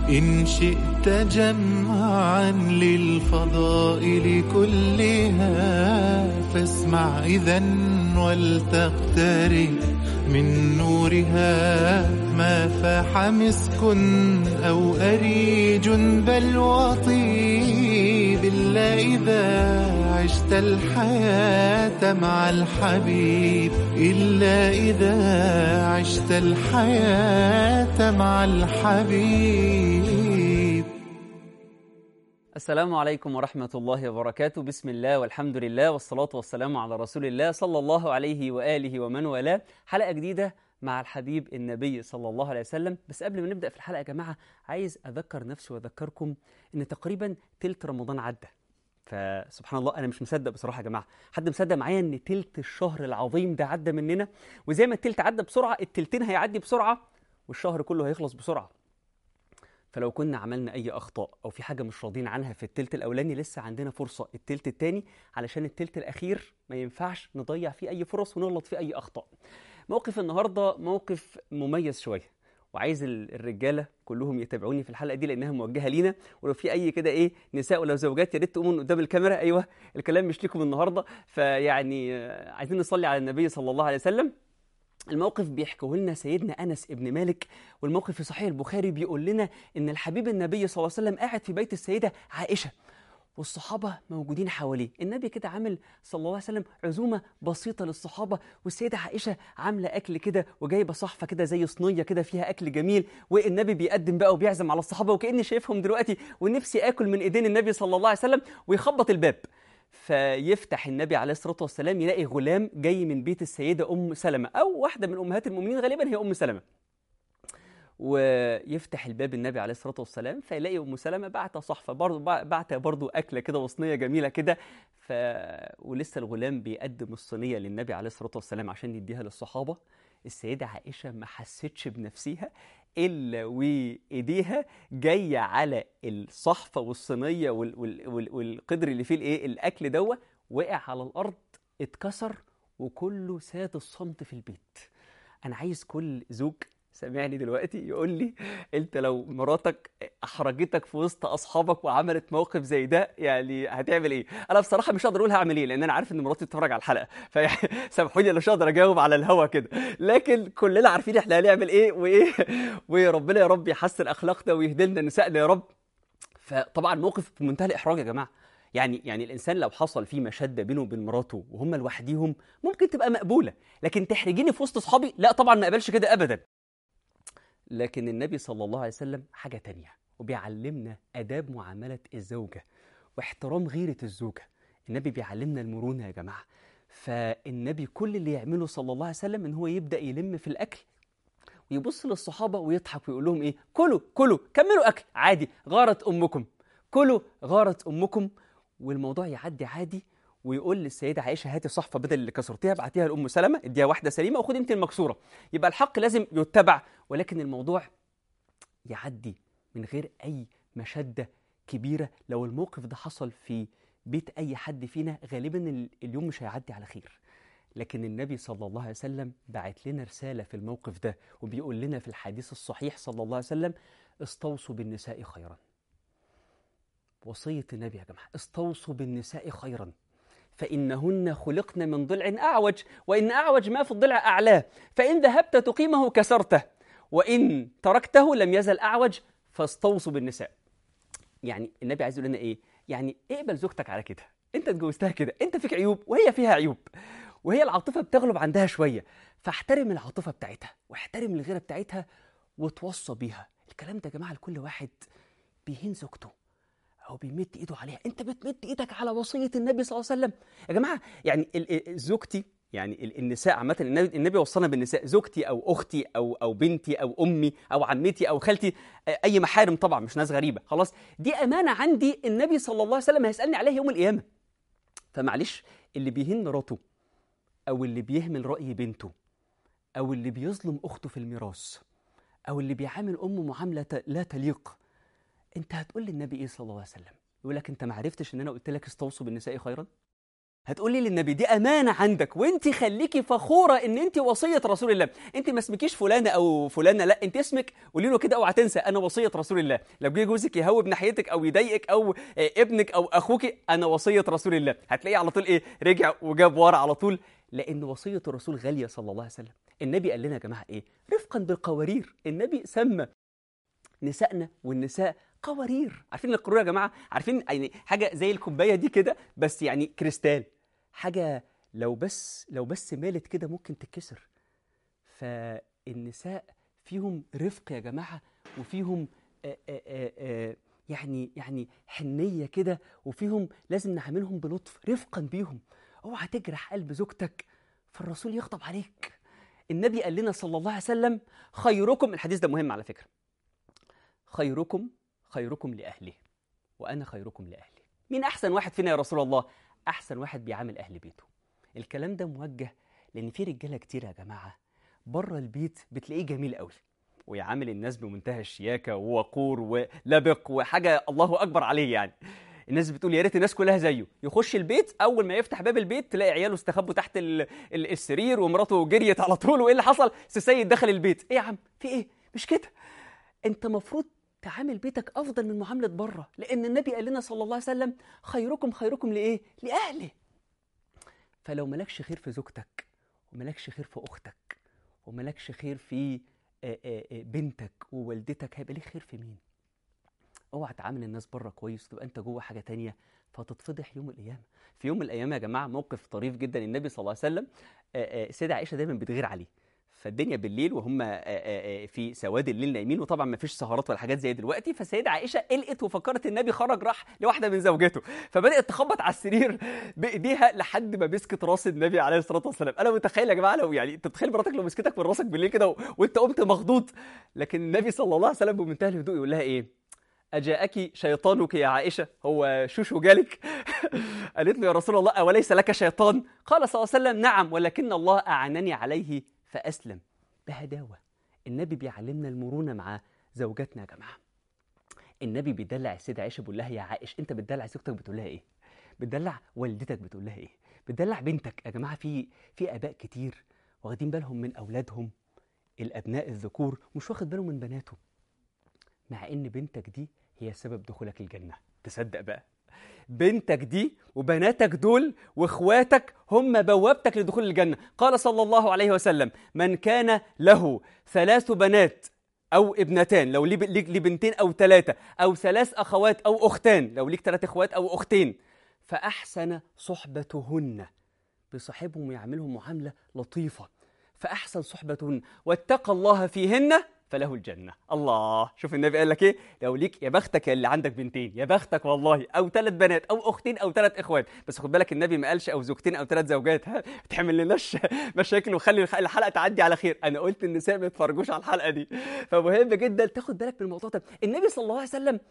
إن شئت جمعا للفضائل كلها فاسمع إذا ولتقترب من نورها ما فاح مسك أو أريج بل وطيب إلا إذا عشت الحياة مع الحبيب إلا إذا عشت الحياة مع الحبيب السلام عليكم ورحمة الله وبركاته بسم الله والحمد لله والصلاة والسلام على رسول الله صلى الله عليه وآله ومن والاه حلقة جديدة مع الحبيب النبي صلى الله عليه وسلم بس قبل ما نبدأ في الحلقة يا جماعة عايز أذكر نفسي وأذكركم إن تقريبا تلت رمضان عدى فسبحان الله انا مش مصدق بصراحه يا جماعه حد مصدق معايا ان تلت الشهر العظيم ده عدى مننا وزي ما التلت عدى بسرعه التلتين هيعدي بسرعه والشهر كله هيخلص بسرعه فلو كنا عملنا اي اخطاء او في حاجه مش راضيين عنها في التلت الاولاني لسه عندنا فرصه التلت التاني علشان التلت الاخير ما ينفعش نضيع فيه اي فرص ونغلط فيه اي اخطاء موقف النهارده موقف مميز شويه وعايز ال- الرجاله كلهم يتابعوني في الحلقه دي لانها موجهه لينا ولو في اي كده ايه نساء ولو زوجات يا ريت تقوموا من قدام الكاميرا ايوه الكلام مش ليكم النهارده فيعني آه، عايزين نصلي على النبي صلى الله عليه وسلم الموقف بيحكوه لنا سيدنا انس ابن مالك والموقف في صحيح البخاري بيقول لنا ان الحبيب النبي صلى الله عليه وسلم قاعد في بيت السيده عائشه والصحابة موجودين حواليه النبي كده عامل صلى الله عليه وسلم عزومة بسيطة للصحابة والسيدة عائشة عاملة أكل كده وجايبة صحفة كده زي صينية كده فيها أكل جميل والنبي بيقدم بقى وبيعزم على الصحابة وكأني شايفهم دلوقتي ونفسي آكل من إيدين النبي صلى الله عليه وسلم ويخبط الباب فيفتح النبي عليه الصلاة والسلام يلاقي غلام جاي من بيت السيدة أم سلمة أو واحدة من أمهات المؤمنين غالبا هي أم سلمة ويفتح الباب النبي عليه الصلاه والسلام فيلاقي ام سلمه بعت صحفه برضه بعت برضه اكله كده وصينيه جميله كده ف ولسه الغلام بيقدم الصينيه للنبي عليه الصلاه والسلام عشان يديها للصحابه السيده عائشه ما حستش بنفسها الا وايديها جايه على الصحفه والصينيه وال... وال... وال... والقدر اللي فيه الايه الاكل دوه وقع على الارض اتكسر وكله ساد الصمت في البيت انا عايز كل زوج سامعني دلوقتي يقول لي انت لو مراتك احرجتك في وسط اصحابك وعملت موقف زي ده يعني هتعمل ايه انا بصراحه مش هقدر اقول هعمل ايه لان انا عارف ان مراتي بتتفرج على الحلقه فسامحوني انا مش هقدر اجاوب على الهوا كده لكن كلنا عارفين احنا هنعمل ايه وايه وربنا يا رب يحسن اخلاقنا ويهدي لنا نسائنا يا رب فطبعا موقف في منتهى الاحراج يا جماعه يعني يعني الانسان لو حصل فيه مشاده بينه وبين مراته وهم لوحديهم ممكن تبقى مقبوله لكن تحرجيني في وسط اصحابي لا طبعا ما اقبلش كده ابدا لكن النبي صلى الله عليه وسلم حاجة تانية وبيعلمنا آداب معاملة الزوجة واحترام غيرة الزوجة النبي بيعلمنا المرونة يا جماعة فالنبي كل اللي يعمله صلى الله عليه وسلم ان هو يبدأ يلم في الأكل ويبص للصحابة ويضحك ويقول لهم ايه كلوا كلوا كملوا أكل عادي غارت أمكم كلوا غارت أمكم والموضوع يعدي عادي ويقول للسيدة عائشة هاتي صحفة بدل اللي كسرتيها ابعتيها لأم سلمة اديها واحدة سليمة وخدي انت المكسورة يبقى الحق لازم يتبع ولكن الموضوع يعدي من غير أي مشدة كبيرة لو الموقف ده حصل في بيت أي حد فينا غالبا اليوم مش هيعدي على خير لكن النبي صلى الله عليه وسلم بعت لنا رسالة في الموقف ده وبيقول لنا في الحديث الصحيح صلى الله عليه وسلم استوصوا بالنساء خيرا وصية النبي يا جماعة استوصوا بالنساء خيرا فإنهن خلقن من ضلع أعوج وإن أعوج ما في الضلع أعلاه فإن ذهبت تقيمه كسرته وإن تركته لم يزل أعوج فاستوصوا بالنساء يعني النبي عايز يقول لنا إيه يعني اقبل زوجتك على كده أنت اتجوزتها كده أنت فيك عيوب وهي فيها عيوب وهي العاطفة بتغلب عندها شوية فاحترم العاطفة بتاعتها واحترم الغيرة بتاعتها وتوصى بيها الكلام ده يا جماعة لكل واحد بيهين زوجته او بيمد ايده عليها انت بتمد ايدك على وصيه النبي صلى الله عليه وسلم يا جماعه يعني ال- ال- زوجتي يعني ال- النساء عامه النبي, النبي وصانا بالنساء زوجتي او اختي او او بنتي او امي او عمتي او خالتي اي محارم طبعا مش ناس غريبه خلاص دي امانه عندي النبي صلى الله عليه وسلم هيسالني عليها يوم القيامه فمعلش اللي بيهين مراته او اللي بيهمل راي بنته او اللي بيظلم اخته في الميراث او اللي بيعامل امه معامله لا تليق انت هتقول للنبي ايه صلى الله عليه وسلم يقول لك انت ما عرفتش ان انا قلت لك استوصوا بالنساء خيرا هتقولي للنبي دي امانه عندك وانت خليكي فخوره ان انت وصيه رسول الله انت ما اسمكيش فلانه او فلانه لا انت اسمك قولي له كده اوعى تنسى انا وصيه رسول الله لو جه جوزك يهوب ناحيتك او يضايقك او آه، ابنك او اخوك انا وصيه رسول الله هتلاقيه على طول ايه رجع وجاب ورا على طول لان وصيه الرسول غاليه صلى الله عليه وسلم النبي قال لنا يا جماعه ايه رفقا بالقوارير النبي سمى نسائنا والنساء قوارير عارفين القارورة يا جماعه عارفين يعني حاجه زي الكوبايه دي كده بس يعني كريستال حاجه لو بس لو بس مالت كده ممكن تتكسر فالنساء فيهم رفق يا جماعه وفيهم آآ آآ آآ يعني يعني حنيه كده وفيهم لازم نعاملهم بلطف رفقا بيهم اوعى تجرح قلب زوجتك فالرسول يغضب عليك النبي قال لنا صلى الله عليه وسلم خيركم الحديث ده مهم على فكره خيركم خيركم لأهله وأنا خيركم لأهلي مين أحسن واحد فينا يا رسول الله أحسن واحد بيعامل أهل بيته الكلام ده موجه لأن في رجالة كتير يا جماعة بره البيت بتلاقيه جميل قوي ويعامل الناس بمنتهى الشياكة ووقور ولبق وحاجة الله أكبر عليه يعني الناس بتقول يا ريت الناس كلها زيه يخش البيت اول ما يفتح باب البيت تلاقي عياله استخبوا تحت ال... ال... السرير ومراته جريت على طول وايه اللي حصل سيد دخل البيت ايه يا عم في ايه مش كده انت مفروض تعامل بيتك افضل من معامله بره لان النبي قال لنا صلى الله عليه وسلم خيركم خيركم لايه لاهله فلو مالكش خير في زوجتك ومالكش خير في اختك ومالكش خير في آه، آه، آه، بنتك ووالدتك هيبقى ليك خير في مين اوعى تعامل الناس بره كويس تبقى انت جوه حاجه تانية فتتفضح يوم القيامه في يوم من الايام يا جماعه موقف طريف جدا النبي صلى الله عليه وسلم آه، آه، سيدة عائشه دايما بتغير عليه فالدنيا بالليل وهم آه، آه، آه، في سواد الليل نايمين وطبعا ما فيش سهرات ولا حاجات زي دلوقتي فالسيده عائشه قلقت وفكرت النبي خرج راح لواحده من زوجته فبدات تخبط على السرير بايديها لحد ما مسكت راس النبي عليه الصلاه والسلام انا متخيل يا جماعه لو يعني انت تتخيل مراتك لو مسكتك من راسك بالليل كده و... وانت قمت مخضوض لكن النبي صلى الله عليه وسلم بمنتهى الهدوء يقول لها ايه أجاءك شيطانك يا عائشة هو شوشو جالك قالت له يا رسول الله أوليس لك شيطان قال صلى الله عليه وسلم نعم ولكن الله أعنني عليه فأسلم بهداوة النبي بيعلمنا المرونة مع زوجاتنا يا جماعة النبي بيدلع السيدة عائشة بيقول لها يا عائش أنت بتدلع زوجتك بتقول لها إيه بتدلع والدتك بتقول لها إيه بتدلع بنتك يا جماعة في في آباء كتير واخدين بالهم من أولادهم الأبناء الذكور مش واخد باله من بناته مع ان بنتك دي هي سبب دخولك الجنه تصدق بقى بنتك دي وبناتك دول واخواتك هم بوابتك لدخول الجنه قال صلى الله عليه وسلم من كان له ثلاث بنات او ابنتان لو ليك ليك- ليه بنتين او ثلاثه او ثلاث اخوات او اختان لو ليك ثلاث اخوات او اختين فاحسن صحبتهن بصاحبهم ويعملهم معامله لطيفه فاحسن صحبتهن واتقى الله فيهن فله الجنه الله شوف النبي قال لك ايه لو ليك يا بختك يا اللي عندك بنتين يا بختك والله او ثلاث بنات او اختين او ثلاث اخوات بس خد بالك النبي ما قالش او زوجتين او ثلاث زوجات ها ما تحملناش مشاكل وخلي الح- الحلقه تعدي على خير انا قلت النساء ما يتفرجوش على الحلقه دي فمهم جدا تاخد بالك من الموضوع ده النبي صلى الله عليه وسلم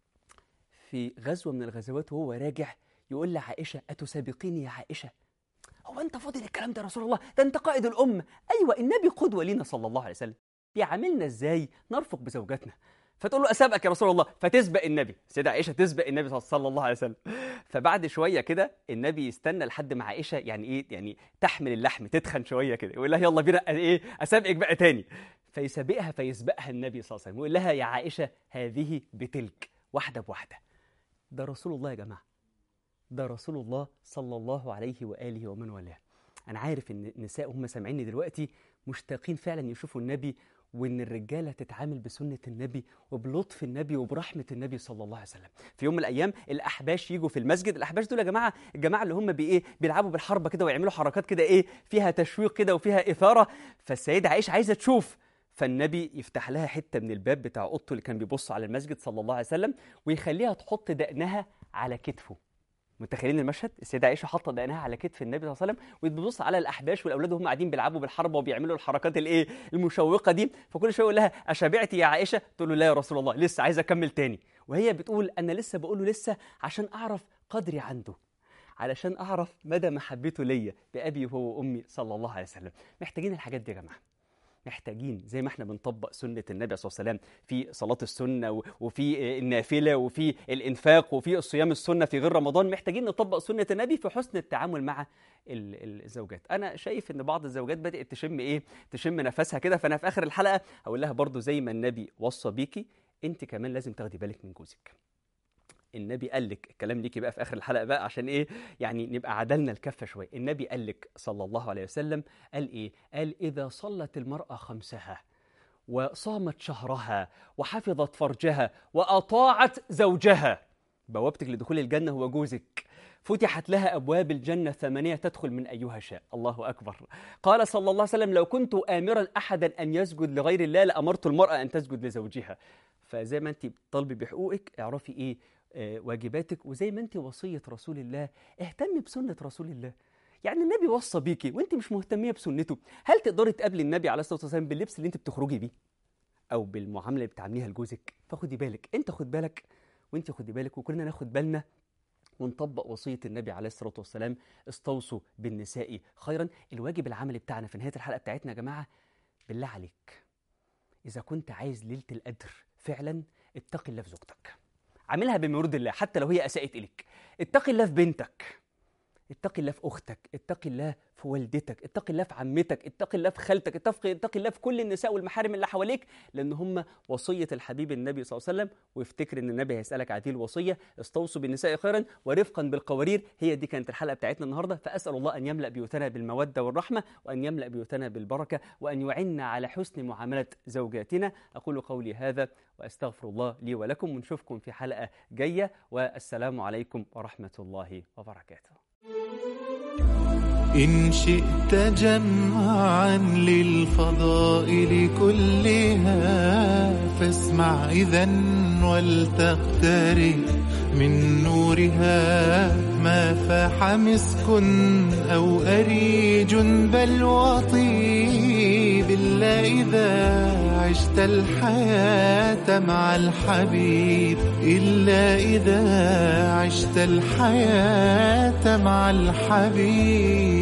في غزوه من الغزوات وهو راجع يقول لعائشه اتسابقيني يا عائشه هو انت فاضي للكلام ده يا رسول الله ده انت قائد الامه ايوه النبي قدوه لينا صلى الله عليه وسلم بيعاملنا ازاي نرفق بزوجاتنا فتقول له اسابقك يا رسول الله فتسبق النبي سيدة عائشه تسبق النبي صلى الله عليه وسلم فبعد شويه كده النبي يستنى لحد ما عائشه يعني ايه يعني تحمل اللحم تتخن شويه كده يقول لها يلا بينا ايه اسابقك بقى تاني فيسابقها فيسبقها النبي صلى الله عليه وسلم ويقول لها يا عائشه هذه بتلك واحده بواحده ده رسول الله يا جماعه ده رسول الله صلى الله عليه واله ومن والاه انا عارف ان النساء هم سامعيني دلوقتي مشتاقين فعلا يشوفوا النبي وان الرجاله تتعامل بسنه النبي وبلطف النبي وبرحمه النبي صلى الله عليه وسلم في يوم من الايام الاحباش يجوا في المسجد الاحباش دول يا جماعه الجماعه اللي هم بايه بيلعبوا بالحربه كده ويعملوا حركات كده ايه فيها تشويق كده وفيها اثاره فالسيده عائشه عايزه تشوف فالنبي يفتح لها حته من الباب بتاع اوضته اللي كان بيبص على المسجد صلى الله عليه وسلم ويخليها تحط دقنها على كتفه متخيلين المشهد السيده عائشه حاطه دقنها على كتف النبي صلى الله عليه وسلم وبتبص على الاحباش والاولاد وهم قاعدين بيلعبوا بالحربه وبيعملوا الحركات الايه المشوقه دي فكل شويه يقول لها اشبعتي يا عائشه تقول له لا يا رسول الله لسه عايزه اكمل تاني وهي بتقول انا لسه بقول له لسه عشان اعرف قدري عنده علشان اعرف مدى محبته ليا بابي وهو وامي صلى الله عليه وسلم محتاجين الحاجات دي يا جماعه محتاجين زي ما احنا بنطبق سنة النبي صلى الله عليه وسلم في صلاة السنة و- وفي النافلة وفي الإنفاق وفي الصيام السنة في غير رمضان محتاجين نطبق سنة النبي في حسن التعامل مع ال- الزوجات أنا شايف إن بعض الزوجات بدأت تشم إيه تشم نفسها كده فأنا في آخر الحلقة هقول لها برضو زي ما النبي وصى بيكي أنت كمان لازم تاخدي بالك من جوزك النبي قال لك الكلام ليكي بقى في اخر الحلقه بقى عشان ايه يعني نبقى عدلنا الكفه شويه النبي قال لك صلى الله عليه وسلم قال ايه قال اذا صلت المراه خمسها وصامت شهرها وحفظت فرجها واطاعت زوجها بوابتك لدخول الجنه هو جوزك فتحت لها ابواب الجنه ثمانيه تدخل من ايها شاء الله اكبر قال صلى الله عليه وسلم لو كنت امرا احدا ان يسجد لغير الله لامرت المراه ان تسجد لزوجها فزي ما انت بتطالبي بحقوقك اعرفي ايه آه، واجباتك وزي ما انت وصيه رسول الله اهتمي بسنه رسول الله يعني النبي وصى بيكي وانت مش مهتميه بسنته هل تقدري تقابلي النبي عليه الصلاه والسلام باللبس اللي انت بتخرجي بيه او بالمعامله اللي بتعامليها لجوزك فخدي بالك انت خد بالك وانت خدي بالك وكلنا ناخد بالنا ونطبق وصية النبي عليه الصلاة والسلام استوصوا بالنساء خيرا الواجب العملي بتاعنا في نهاية الحلقة بتاعتنا يا جماعة بالله عليك إذا كنت عايز ليلة القدر فعلا اتقي الله في زوجتك عاملها بمرض الله حتى لو هي أساءت إليك اتقي الله في بنتك اتقي الله في اختك اتقي الله في والدتك اتقي الله في عمتك اتقي الله في خالتك اتقي اتقي الله في كل النساء والمحارم اللي حواليك لان هم وصيه الحبيب النبي صلى الله عليه وسلم وافتكر ان النبي هيسالك عن هذه الوصيه استوصوا بالنساء خيرا ورفقا بالقوارير هي دي كانت الحلقه بتاعتنا النهارده فاسال الله ان يملا بيوتنا بالموده والرحمه وان يملا بيوتنا بالبركه وان يعنا على حسن معامله زوجاتنا اقول قولي هذا واستغفر الله لي ولكم ونشوفكم في حلقه جايه والسلام عليكم ورحمه الله وبركاته إن شئت جمعا للفضائل كلها فاسمع إذا ولتقترب من نورها ما فاح مسك أو أريج بل وطيب إلا إذا عشت الحياة مع الحبيب إلا إذا عشت الحياة مع الحبيب